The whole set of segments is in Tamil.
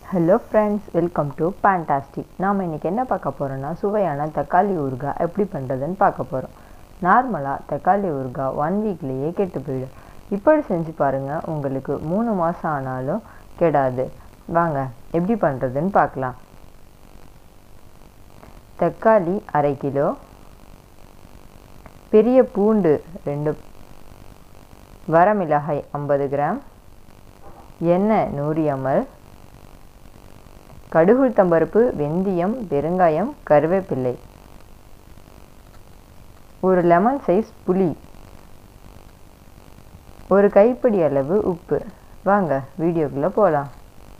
hello friends welcome to fantastic நாம் இன்றைக்கி என்ன பார்க்க போகிறோன்னா சுவையான தக்காளி ஊறுகாய் எப்படி பண்ணுறதுன்னு பார்க்க போகிறோம் நார்மலாக தக்காளி ஊறுகாய் ஒன் வீக்லேயே கெட்டு போயிடும் இப்படி செஞ்சு பாருங்கள் உங்களுக்கு மூணு மாதம் ஆனாலும் கெடாது வாங்க எப்படி பண்ணுறதுன்னு பார்க்கலாம் தக்காளி அரை கிலோ பெரிய பூண்டு ரெண்டு வரமிளகாய் ஐம்பது கிராம் எண்ணெய் நூறு எம்எல் கடுகுளுத்தம்பருப்பு வெந்தயம் பெருங்காயம் கருவேப்பிள்ளை ஒரு லெமன் சைஸ் புளி ஒரு கைப்பிடி அளவு உப்பு வாங்க வீடியோக்குள்ளே போகலாம்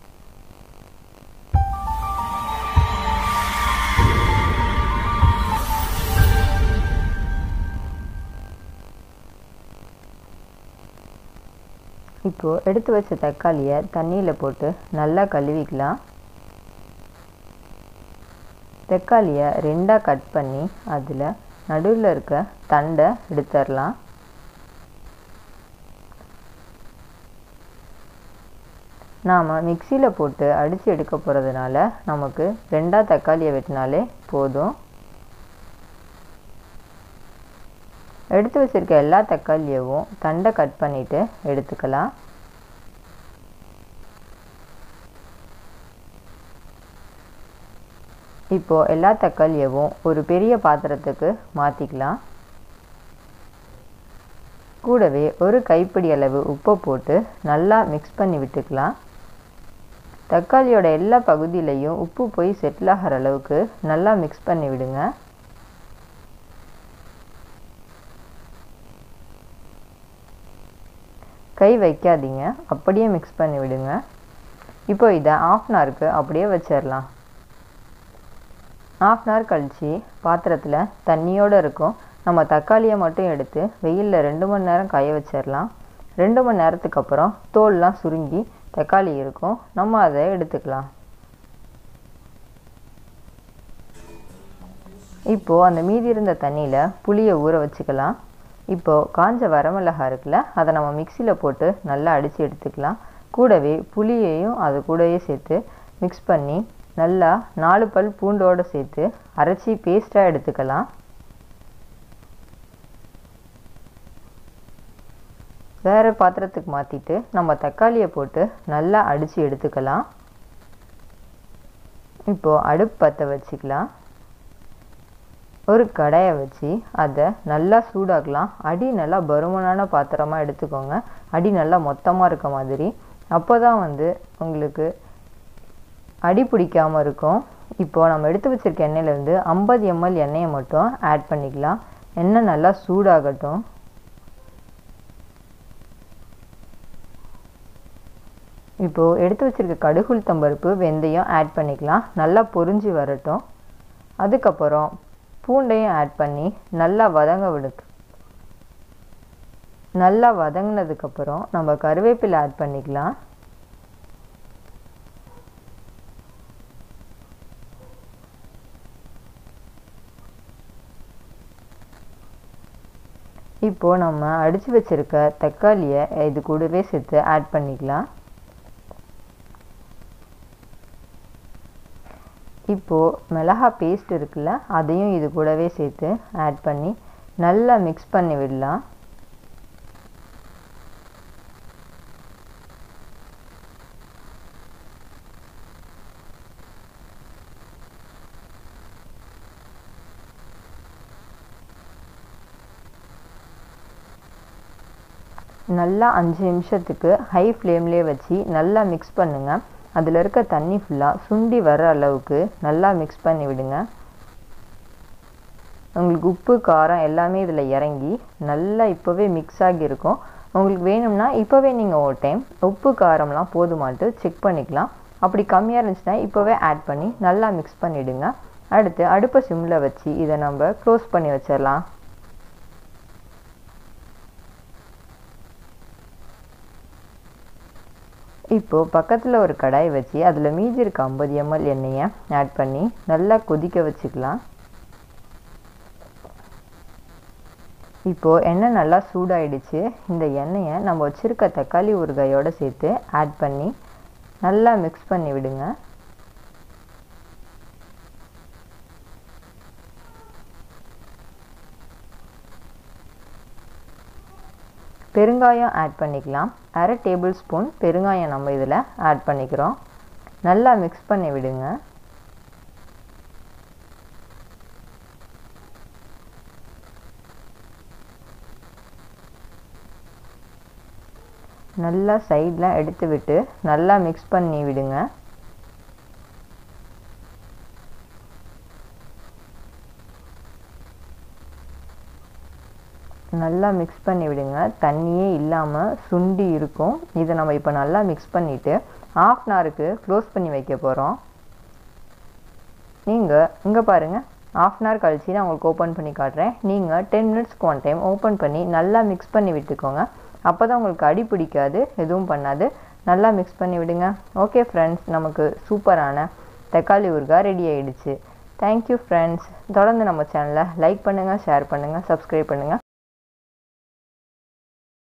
இப்போது எடுத்து வச்ச தக்காளியை தண்ணியில் போட்டு நல்லா கழுவிக்கலாம் தக்காளியை ரெண்டாக கட் பண்ணி அதில் நடுவில் இருக்க தண்டை எடுத்துடலாம் நாம் மிக்சியில் போட்டு அடித்து எடுக்க போகிறதுனால நமக்கு ரெண்டாக தக்காளியை வெட்டினாலே போதும் எடுத்து வச்சுருக்க எல்லா தக்காளியவும் தண்டை கட் பண்ணிவிட்டு எடுத்துக்கலாம் இப்போது எல்லா தக்காளியவும் ஒரு பெரிய பாத்திரத்துக்கு மாற்றிக்கலாம் கூடவே ஒரு கைப்பிடி அளவு உப்பை போட்டு நல்லா மிக்ஸ் பண்ணி விட்டுக்கலாம் தக்காளியோட எல்லா பகுதியிலையும் உப்பு போய் செட்டில் ஆகிற அளவுக்கு நல்லா மிக்ஸ் பண்ணி விடுங்க கை வைக்காதீங்க அப்படியே மிக்ஸ் பண்ணி விடுங்க இப்போ இதை ஆஃப் அன் ஹவருக்கு அப்படியே வச்சிடலாம் ஆஃப் அன் ஹவர் கழித்து பாத்திரத்தில் தண்ணியோடு இருக்கும் நம்ம தக்காளியை மட்டும் எடுத்து வெயிலில் ரெண்டு மணி நேரம் காய வச்சிடலாம் ரெண்டு மணி நேரத்துக்கு அப்புறம் தோல்லாம் சுருங்கி தக்காளி இருக்கும் நம்ம அதை எடுத்துக்கலாம் இப்போது அந்த மீதி இருந்த தண்ணியில் புளியை ஊற வச்சுக்கலாம் இப்போது காஞ்ச வரமிளகா இருக்குல்ல அதை நம்ம மிக்சியில் போட்டு நல்லா அடித்து எடுத்துக்கலாம் கூடவே புளியையும் அது கூடவே சேர்த்து மிக்ஸ் பண்ணி நல்லா நாலு பல் பூண்டோடு சேர்த்து அரைச்சி பேஸ்ட்டாக எடுத்துக்கலாம் வேறு பாத்திரத்துக்கு மாற்றிட்டு நம்ம தக்காளியை போட்டு நல்லா அடித்து எடுத்துக்கலாம் இப்போது அடுப்பு பற்ற வச்சுக்கலாம் ஒரு கடாயை வச்சு அதை நல்லா சூடாக்கலாம் அடி நல்லா பருமனான பாத்திரமாக எடுத்துக்கோங்க அடி நல்லா மொத்தமாக இருக்க மாதிரி அப்போ தான் வந்து உங்களுக்கு அடி பிடிக்காமல் இருக்கும் இப்போது நம்ம எடுத்து வச்சுருக்க எண்ணெயிலேருந்து ஐம்பது எம்எல் எண்ணெயை மட்டும் ஆட் பண்ணிக்கலாம் எண்ணெய் நல்லா சூடாகட்டும் இப்போது எடுத்து வச்சுருக்க கடுகுளுத்தம்பருப்பு வெந்தயம் ஆட் பண்ணிக்கலாம் நல்லா பொரிஞ்சு வரட்டும் அதுக்கப்புறம் பூண்டையும் ஆட் பண்ணி நல்லா வதங்க விடுக்கு நல்லா வதங்கினதுக்கப்புறம் நம்ம கருவேப்பிலை ஆட் பண்ணிக்கலாம் இப்போது நம்ம அடித்து வச்சுருக்க தக்காளியை இது கூடவே சேர்த்து ஆட் பண்ணிக்கலாம் இப்போது மிளகா பேஸ்ட் இருக்குல்ல அதையும் இது கூடவே சேர்த்து ஆட் பண்ணி நல்லா மிக்ஸ் பண்ணி விடலாம் நல்லா அஞ்சு நிமிஷத்துக்கு ஹை ஃப்ளேம்லேயே வச்சு நல்லா மிக்ஸ் பண்ணுங்கள் அதில் இருக்க தண்ணி ஃபுல்லாக சுண்டி வர அளவுக்கு நல்லா மிக்ஸ் பண்ணி விடுங்க உங்களுக்கு உப்பு காரம் எல்லாமே இதில் இறங்கி நல்லா இப்போவே மிக்ஸ் ஆகியிருக்கும் உங்களுக்கு வேணும்னா இப்போவே நீங்கள் ஒரு டைம் உப்பு காரம்லாம் போதுமாட்டு செக் பண்ணிக்கலாம் அப்படி கம்மியாக இருந்துச்சுன்னா இப்போவே ஆட் பண்ணி நல்லா மிக்ஸ் பண்ணிவிடுங்க அடுத்து அடுப்பை சிம்மில் வச்சு இதை நம்ம க்ளோஸ் பண்ணி வச்சிடலாம் இப்போது பக்கத்தில் ஒரு கடாய் வச்சு அதில் மீதி இருக்க ஐம்பது எம்எல் எண்ணெயை ஆட் பண்ணி நல்லா கொதிக்க வச்சுக்கலாம் இப்போது எண்ணெய் நல்லா சூடாயிடுச்சு இந்த எண்ணெயை நம்ம வச்சுருக்க தக்காளி ஊறுகாயோடு சேர்த்து ஆட் பண்ணி நல்லா மிக்ஸ் பண்ணி விடுங்க பெருங்காயம் ஆட் பண்ணிக்கலாம் அரை டேபிள் ஸ்பூன் பெருங்காயம் நம்ம இதில் ஆட் பண்ணிக்கிறோம் நல்லா மிக்ஸ் பண்ணி விடுங்க நல்லா சைடில் எடுத்து விட்டு நல்லா மிக்ஸ் பண்ணி விடுங்க நல்லா மிக்ஸ் பண்ணி விடுங்க தண்ணியே இல்லாமல் சுண்டி இருக்கும் இதை நம்ம இப்போ நல்லா மிக்ஸ் பண்ணிவிட்டு ஆஃப் அன் ஹவருக்கு க்ளோஸ் பண்ணி வைக்க போகிறோம் நீங்கள் இங்கே பாருங்கள் ஆஃப் அன் ஹவர் கழிச்சு நான் உங்களுக்கு ஓப்பன் பண்ணி காட்டுறேன் நீங்கள் டென் மினிட்ஸ்க்கு ஒன் டைம் ஓப்பன் பண்ணி நல்லா மிக்ஸ் பண்ணி விட்டுக்கோங்க அப்போ தான் உங்களுக்கு அடி பிடிக்காது எதுவும் பண்ணாது நல்லா மிக்ஸ் பண்ணி விடுங்க ஓகே ஃப்ரெண்ட்ஸ் நமக்கு சூப்பரான தக்காளி ஊறுகாய் ரெடி ஆகிடுச்சு தேங்க்யூ ஃப்ரெண்ட்ஸ் தொடர்ந்து நம்ம சேனலை லைக் பண்ணுங்கள் ஷேர் பண்ணுங்கள் சப்ஸ்கிரைப் பண்ணுங்கள்